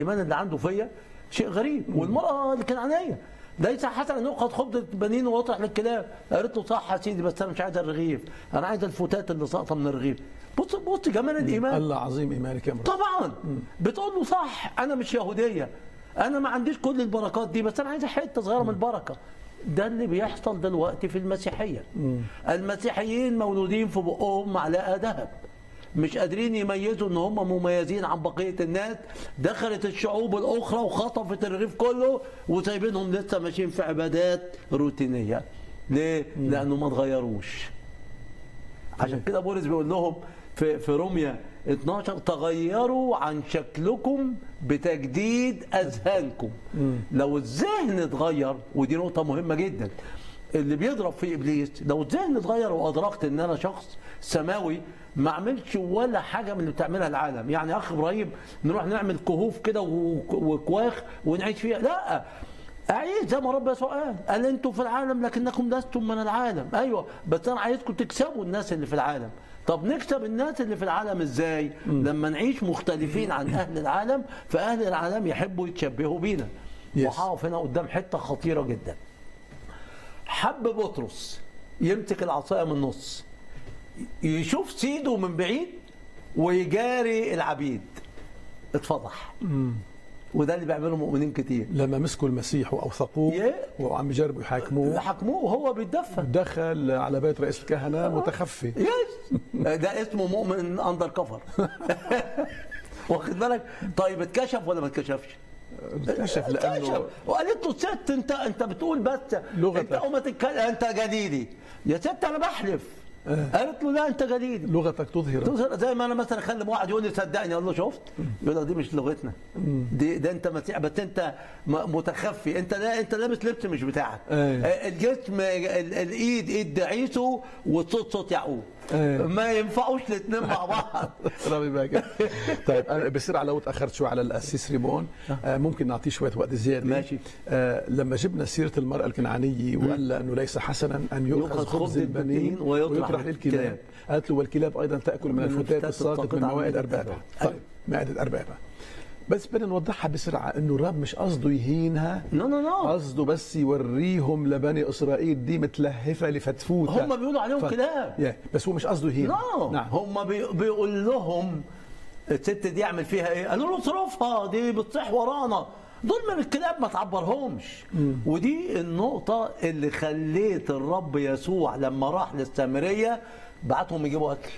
الايمان اللي عنده فيا شيء غريب والمراه الكنعانيه ليس حسنا ان يؤخذ خبز البنين ويطرح للكلاب قالت له صح يا سيدي بس انا مش عايز الرغيف انا عايز الفتات اللي ساقطه من الرغيف بص بص جمال الايمان الله عظيم ايمانك يا مرة طبعا بتقول له صح انا مش يهوديه انا ما عنديش كل البركات دي بس انا عايز حته صغيره من البركه ده اللي بيحصل دلوقتي في المسيحيه المسيحيين مولودين في بقهم معلقه ذهب مش قادرين يميزوا ان هم مميزين عن بقيه الناس دخلت الشعوب الاخرى وخطفت الرغيف كله وسايبينهم لسه ماشيين في عبادات روتينيه ليه لانه ما اتغيروش عشان كده بولس بيقول لهم في في روميا 12 تغيروا عن شكلكم بتجديد اذهانكم لو الذهن اتغير ودي نقطه مهمه جدا اللي بيضرب في ابليس لو الذهن اتغير وادركت ان انا شخص سماوي ما اعملش ولا حاجه من اللي بتعملها العالم يعني اخ ابراهيم نروح نعمل كهوف كده وك- وكواخ ونعيش فيها لا أعيد زي ما رب يسوع قال قال انتم في العالم لكنكم لستم من العالم ايوه بس انا عايزكم تكسبوا الناس اللي في العالم طب نكسب الناس اللي في العالم ازاي لما نعيش مختلفين عن اهل العالم فاهل العالم يحبوا يتشبهوا بينا Yes. وهقف هنا قدام حته خطيره جدا حب بطرس يمسك العصايه من النص يشوف سيده من بعيد ويجاري العبيد اتفضح وده اللي بيعمله مؤمنين كتير لما مسكوا المسيح واوثقوه يه. وعم يجربوا يحاكموه حكموه وهو بيتدفى دخل على بيت رئيس الكهنه متخفي يس ده اسمه مؤمن اندر كفر واخد بالك طيب اتكشف ولا ما اتكشفش؟ اكتشف لانه اتكشف وقالت له ست انت انت بتقول بس لغتك. انت وما تتكلم انت جليلي يا ست انا بحلف قالت له لا انت جليلي لغتك تظهر تظهر زي ما انا مثلا اخلي واحد يقول لي صدقني اقول له شفت يقول لك دي مش لغتنا دي ده انت مسيح بس انت م- متخفي انت لا انت لابس لبس مش بتاعك أيوة. آه، الجسم ال- الايد ايد عيسو والصوت صوت يعقوب أيوة. ما ينفعوش الاثنين مع بعض رامي باكر طيب انا بسرعه لو تاخرت شوي على الاسيس ريمون آه ممكن نعطيه شويه وقت زياده ماشي. آه لما جبنا سيره المراه الكنعانيه وقال انه ليس حسنا ان يؤخذ يؤخذ خبز خبز البنين البنين ويطرح ويطرح للكلاب. للكلاب قالت له والكلاب ايضا تاكل من من الفتات الفتات الساقط الساقط من عن موائد مائدة اربابها أيوة. طيب مائده اربابها بس بدنا نوضحها بسرعه انه الرب مش قصده يهينها نو نو نو قصده بس يوريهم لبني اسرائيل دي متلهفه لفتفوته هم بيقولوا عليهم كلاب يا بس هو مش قصده يهين نو نعم هم بي بيقول لهم الست دي اعمل فيها ايه؟ قالوا له اصرفها دي بتصيح ورانا دول من الكلاب ما تعبرهمش ودي النقطة اللي خليت الرب يسوع لما راح للسامرية بعتهم يجيبوا أكل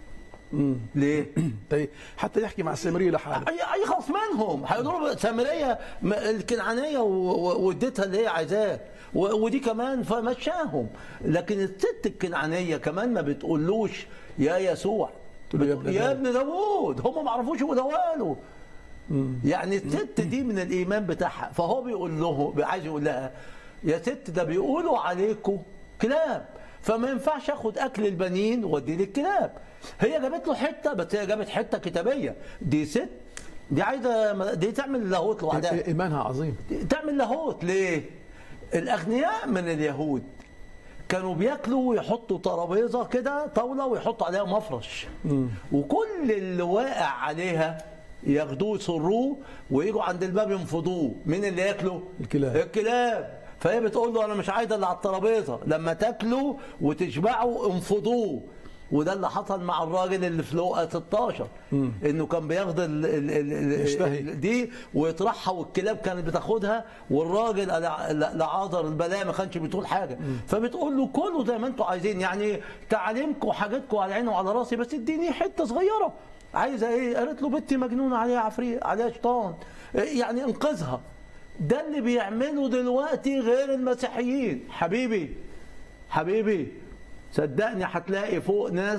ليه؟ طيب حتى يحكي مع السامريه لحاله أي يخلص منهم هيقولوا له سامرية م- الكنعانية و- و- واديتها اللي هي عايزاه و- ودي كمان فمشاهم لكن الست الكنعانية كمان ما بتقولوش يا يسوع تقول له يا بتقول ابن يا داود. ابن داوود هم ما عرفوش يقولوها له يعني الست دي من الايمان بتاعها فهو بيقول له عايز يقول لها يا ست ده بيقولوا عليكم كلاب فما ينفعش اخد اكل البنين وادي للكلاب هي جابت له حته بس هي جابت حته كتابيه دي ست دي عايزه دي تعمل لاهوت لوحدها ايمانها عظيم تعمل لاهوت ليه؟ الاغنياء من اليهود كانوا بياكلوا ويحطوا ترابيزه كده طاوله ويحطوا عليها مفرش وكل اللي واقع عليها ياخدوه يصروه ويجوا عند الباب ينفضوه مين اللي ياكله؟ الكلاب. الكلاب فهي بتقول له انا مش عايزه اللي على الترابيزه لما تاكلوا وتشبعوا انفضوه وده اللي حصل مع الراجل اللي في لقا 16 انه كان بياخد ال ال ال يشتهي. ال دي ويطرحها والكلاب كانت بتاخدها والراجل لع- لعاذر البلاء ما كانش بتقول حاجه فبتقول له كله زي ما انتوا عايزين يعني تعليمكم وحاجاتكم على عيني وعلى راسي بس اديني حته صغيره عايزه ايه؟ قالت له بنتي مجنونه عليها عفريت عليها شيطان إيه يعني انقذها ده اللي بيعمله دلوقتي غير المسيحيين حبيبي حبيبي صدقني هتلاقي فوق ناس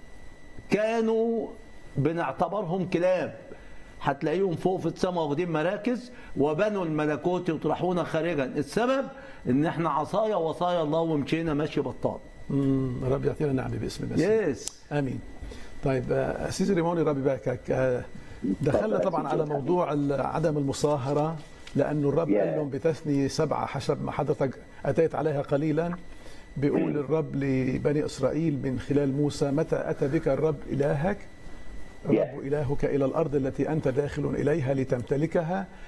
كانوا بنعتبرهم كلاب هتلاقيهم فوق في السماء واخدين مراكز وبنوا الملكوت يطرحون خارجا السبب ان احنا عصايا وصايا الله ومشينا ماشي بطال مم. رب يعطينا نعمه باسم المسيح يس امين طيب آه، سيدي ريموني ربي يباركك آه، دخلنا طبعا على موضوع ال- عدم المصاهره لانه الرب يا. قال لهم بتثني سبعه حسب ما حضرتك اتيت عليها قليلا بيقول الرب لبني اسرائيل من خلال موسى متى اتى بك الرب الهك الرب إلهك إلى الأرض التي أنت داخل إليها لتمتلكها